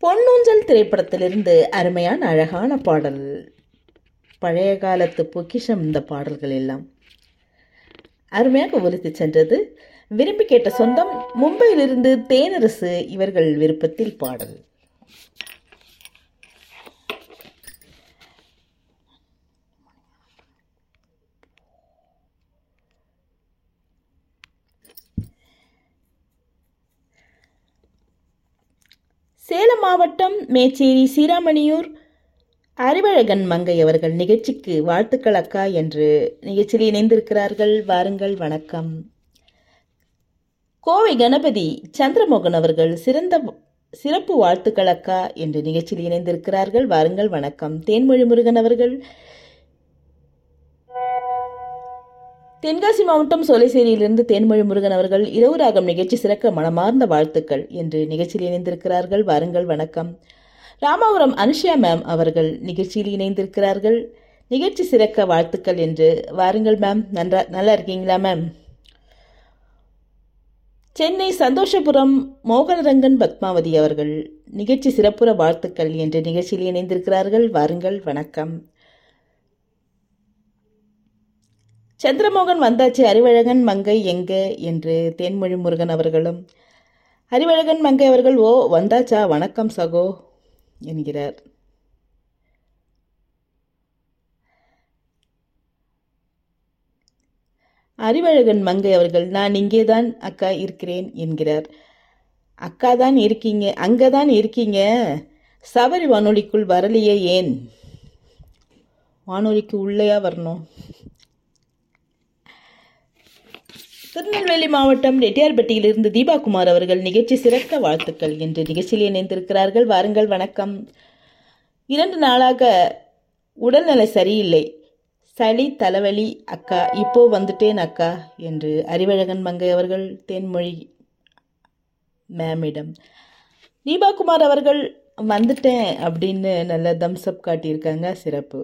பொன்னூஞ்சல் திரைப்படத்திலிருந்து அருமையான அழகான பாடல் பழைய காலத்து பொக்கிஷம் இந்த பாடல்கள் எல்லாம் அருமையாக ஒலித்து சென்றது விரும்பி கேட்ட சொந்தம் மும்பையிலிருந்து தேனரசு இவர்கள் விருப்பத்தில் பாடல் சேலம் மாவட்டம் மேச்சேரி சீராமணியூர் அறிவழகன் மங்கை அவர்கள் நிகழ்ச்சிக்கு வாழ்த்துக்கள் அக்கா என்று நிகழ்ச்சியில் இணைந்திருக்கிறார்கள் வாருங்கள் வணக்கம் கோவை கணபதி சந்திரமோகன் அவர்கள் சிறந்த சிறப்பு வாழ்த்துக்கள் அக்கா என்று நிகழ்ச்சியில் இணைந்திருக்கிறார்கள் வாருங்கள் வணக்கம் தேன்மொழி முருகன் அவர்கள் தென்காசி மாவட்டம் சோலைசேரியிலிருந்து தேன்மொழி முருகன் அவர்கள் இரவு ராகம் நிகழ்ச்சி சிறக்க மனமார்ந்த வாழ்த்துக்கள் என்று நிகழ்ச்சியில் இணைந்திருக்கிறார்கள் வாருங்கள் வணக்கம் ராமாபுரம் அனுஷியா மேம் அவர்கள் நிகழ்ச்சியில் இணைந்திருக்கிறார்கள் நிகழ்ச்சி சிறக்க வாழ்த்துக்கள் என்று வாருங்கள் மேம் நன்றா நல்லா இருக்கீங்களா மேம் சென்னை சந்தோஷபுரம் மோகனரங்கன் பத்மாவதி அவர்கள் நிகழ்ச்சி சிறப்புற வாழ்த்துக்கள் என்று நிகழ்ச்சியில் இணைந்திருக்கிறார்கள் வாருங்கள் வணக்கம் சந்திரமோகன் வந்தாச்சு அறிவழகன் மங்கை எங்க என்று தேன்மொழி முருகன் அவர்களும் அறிவழகன் மங்கை அவர்கள் ஓ வந்தாச்சா வணக்கம் சகோ என்கிறார் அறிவழகன் மங்கை அவர்கள் நான் இங்கேதான் அக்கா இருக்கிறேன் என்கிறார் அக்கா தான் இருக்கீங்க அங்கதான் இருக்கீங்க சபரி வானொலிக்குள் வரலையே ஏன் வானொலிக்கு உள்ளேயா வரணும் திருநெல்வேலி மாவட்டம் ரெட்டியார்பட்டியிலிருந்து தீபா குமார் அவர்கள் நிகழ்ச்சி சிறக்க வாழ்த்துக்கள் என்று நிகழ்ச்சியில் இணைந்திருக்கிறார்கள் வாருங்கள் வணக்கம் இரண்டு நாளாக உடல்நிலை சரியில்லை சளி தலைவலி அக்கா இப்போ வந்துட்டேன் அக்கா என்று அறிவழகன் மங்கை அவர்கள் தேன்மொழி மேமிடம் தீபா குமார் அவர்கள் வந்துட்டேன் அப்படின்னு நல்ல தம்ஸ்அப் காட்டியிருக்காங்க சிறப்பு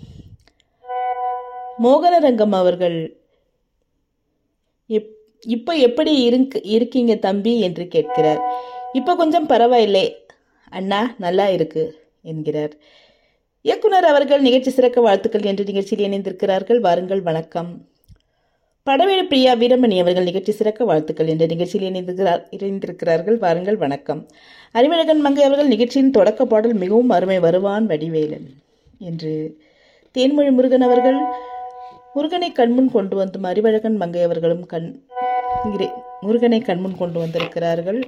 மோகனரங்கம் அவர்கள் எப் இப்போ எப்படி இருக் இருக்கீங்க தம்பி என்று கேட்கிறார் இப்போ கொஞ்சம் பரவாயில்லை அண்ணா நல்லா இருக்கு என்கிறார் இயக்குனர் அவர்கள் நிகழ்ச்சி சிறக்க வாழ்த்துக்கள் என்று நிகழ்ச்சியில் இணைந்திருக்கிறார்கள் வாருங்கள் வணக்கம் படவேடு பிரியா வீரமணி அவர்கள் நிகழ்ச்சி சிறக்க வாழ்த்துக்கள் என்ற நிகழ்ச்சியில் இணைந்திருக்கிறார் இணைந்திருக்கிறார்கள் வாருங்கள் வணக்கம் அறிவழகன் மங்கை அவர்கள் நிகழ்ச்சியின் தொடக்க பாடல் மிகவும் அருமை வருவான் வடிவேலன் என்று தேன்மொழி முருகன் அவர்கள் முருகனை கண்முன் கொண்டு வந்தும் அறிவழகன் மங்கை அவர்களும் கண் முருகனை கண்முன் கொண்டு வந்திருக்கிறார்கள்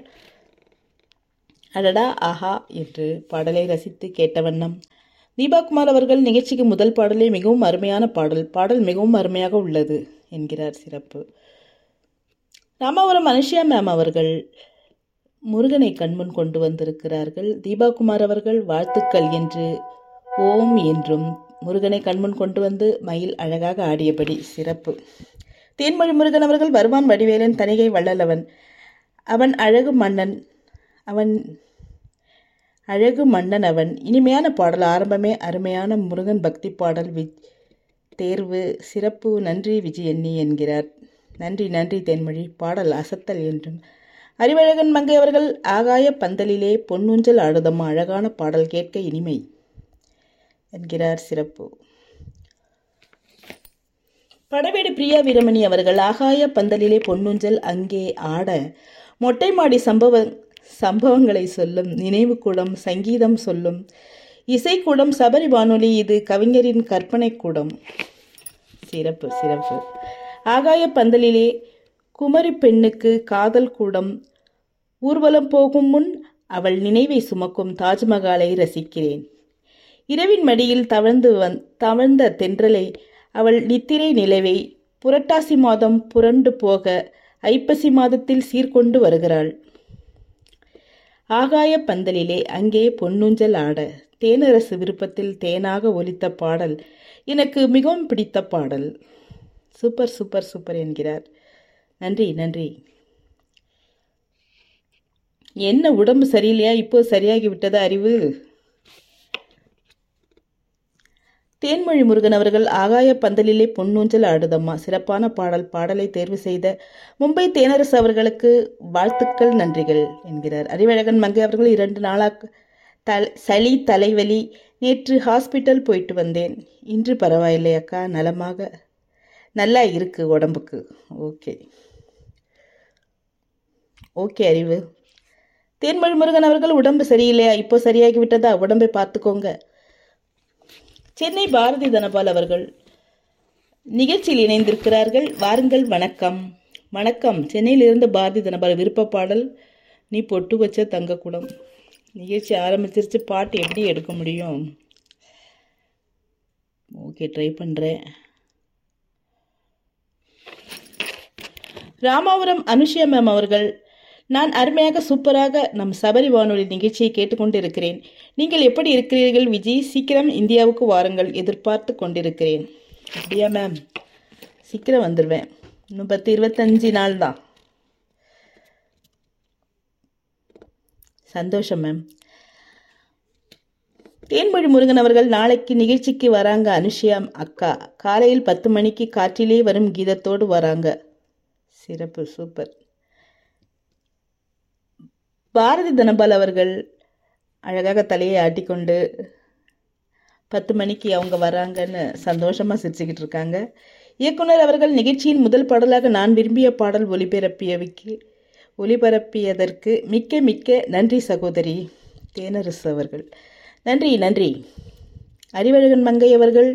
அடடா ஆஹா என்று பாடலை ரசித்து கேட்ட வண்ணம் தீபாகுமார் அவர்கள் நிகழ்ச்சிக்கு முதல் பாடலே மிகவும் அருமையான பாடல் பாடல் மிகவும் அருமையாக உள்ளது என்கிறார் சிறப்பு ராமாவரம் அனுஷியா மேம் அவர்கள் முருகனை கண்முன் கொண்டு வந்திருக்கிறார்கள் தீபாகுமார் அவர்கள் வாழ்த்துக்கள் என்று ஓம் என்றும் முருகனை கண்முன் கொண்டு வந்து மயில் அழகாக ஆடியபடி சிறப்பு தேன்மொழி முருகன் அவர்கள் வருவான் வடிவேலன் தனிகை வள்ளலவன் அவன் அழகு மன்னன் அவன் அழகு மன்னன் அவன் இனிமையான பாடல் ஆரம்பமே அருமையான முருகன் பக்தி பாடல் வி தேர்வு சிறப்பு நன்றி விஜயண்ணி என்கிறார் நன்றி நன்றி தேன்மொழி பாடல் அசத்தல் என்றும் அறிவழகன் மங்கை அவர்கள் ஆகாய பந்தலிலே பொன்னூஞ்சல் ஆடுதம்மா அழகான பாடல் கேட்க இனிமை என்கிறார் சிறப்பு படவேடு பிரியா வீரமணி அவர்கள் ஆகாய பந்தலிலே பொன்னூஞ்சல் அங்கே ஆட மொட்டை மாடி சம்பவ சம்பவங்களை சொல்லும் நினைவு கூடம் சங்கீதம் சொல்லும் இசைக்கூடம் சபரி வானொலி இது கவிஞரின் கற்பனை கூடம் சிறப்பு சிறப்பு ஆகாய பந்தலிலே குமரி பெண்ணுக்கு காதல் கூடம் ஊர்வலம் போகும் முன் அவள் நினைவை சுமக்கும் தாஜ்மஹாலை ரசிக்கிறேன் இரவின் மடியில் தவழ்ந்து வந் தவழ்ந்த தென்றலை அவள் நித்திரை நிலவை புரட்டாசி மாதம் புரண்டு போக ஐப்பசி மாதத்தில் சீர்கொண்டு வருகிறாள் ஆகாய பந்தலிலே அங்கே பொன்னூஞ்சல் ஆட தேனரசு விருப்பத்தில் தேனாக ஒலித்த பாடல் எனக்கு மிகவும் பிடித்த பாடல் சூப்பர் சூப்பர் சூப்பர் என்கிறார் நன்றி நன்றி என்ன உடம்பு சரியில்லையா இப்போ சரியாகி விட்டதா அறிவு தேன்மொழி முருகன் அவர்கள் ஆகாய பந்தலிலே பொன்னூஞ்சல் ஆடுதம்மா சிறப்பான பாடல் பாடலை தேர்வு செய்த மும்பை தேனரசு அவர்களுக்கு வாழ்த்துக்கள் நன்றிகள் என்கிறார் அறிவழகன் மங்கை அவர்கள் இரண்டு நாளாக தல் சளி தலைவலி நேற்று ஹாஸ்பிட்டல் போயிட்டு வந்தேன் இன்று பரவாயில்லை அக்கா நலமாக நல்லா இருக்கு உடம்புக்கு ஓகே ஓகே அறிவு தேன்மொழி முருகன் அவர்கள் உடம்பு சரியில்லையா இப்போ சரியாகி விட்டதா உடம்பை பார்த்துக்கோங்க சென்னை பாரதி தனபால் அவர்கள் நிகழ்ச்சியில் இணைந்திருக்கிறார்கள் வாருங்கள் வணக்கம் வணக்கம் சென்னையிலிருந்து பாரதி தனபால் விருப்ப பாடல் நீ பொட்டு வச்ச தங்கக்குடம் நிகழ்ச்சி ஆரம்பிச்சிருச்சு பாட்டு எப்படி எடுக்க முடியும் ஓகே ட்ரை பண்ணுறேன் ராமாபுரம் அனுஷியா மேம் அவர்கள் நான் அருமையாக சூப்பராக நம் சபரி வானொலி நிகழ்ச்சியை கேட்டுக்கொண்டு இருக்கிறேன் நீங்கள் எப்படி இருக்கிறீர்கள் விஜய் சீக்கிரம் இந்தியாவுக்கு வாருங்கள் எதிர்பார்த்து கொண்டிருக்கிறேன் அப்படியா மேம் சீக்கிரம் வந்துடுவேன் இன்னும் பத்து இருபத்தஞ்சி நாள் தான் சந்தோஷம் மேம் தேன்மொழி முருகன் அவர்கள் நாளைக்கு நிகழ்ச்சிக்கு வராங்க அனுஷியா அக்கா காலையில் பத்து மணிக்கு காற்றிலே வரும் கீதத்தோடு வராங்க சிறப்பு சூப்பர் பாரதி தனபால் அவர்கள் அழகாக தலையை ஆட்டிக்கொண்டு பத்து மணிக்கு அவங்க வராங்கன்னு சந்தோஷமாக சிரிச்சுக்கிட்டு இருக்காங்க இயக்குனர் அவர்கள் நிகழ்ச்சியின் முதல் பாடலாக நான் விரும்பிய பாடல் ஒலிபரப்பியவைக்கு ஒலிபரப்பியதற்கு மிக்க மிக்க நன்றி சகோதரி தேனரசு அவர்கள் நன்றி நன்றி அறிவழகன் மங்கை அவர்கள்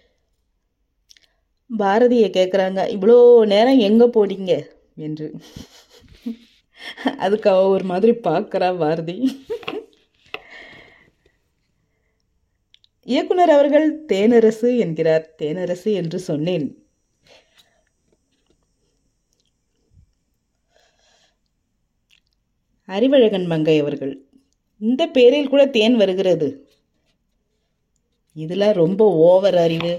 பாரதியை கேட்குறாங்க இவ்வளோ நேரம் எங்கே போனீங்க என்று அதுக்கு அவ ஒரு மாதிரி பார்க்குறா பாரதி இயக்குனர் அவர்கள் தேனரசு என்கிறார் தேனரசு என்று சொன்னேன் அறிவழகன் மங்கை அவர்கள் இந்த பேரில் கூட தேன் வருகிறது இதெல்லாம் ரொம்ப ஓவர் அறிவு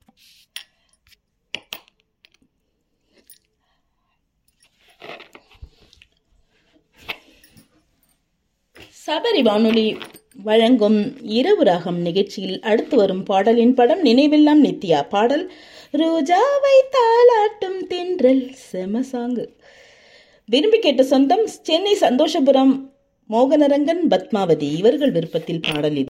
சபரி வானொலி வழங்கும் இரவு ராகம் நிகழ்ச்சியில் அடுத்து வரும் பாடலின் படம் நினைவெல்லாம் நித்யா பாடல் ரோஜாவை தாளாட்டும் தென்றல் செம சாங்கு விரும்பி கேட்ட சொந்தம் சென்னை சந்தோஷபுரம் மோகனரங்கன் பத்மாவதி இவர்கள் விருப்பத்தில் பாடல் இது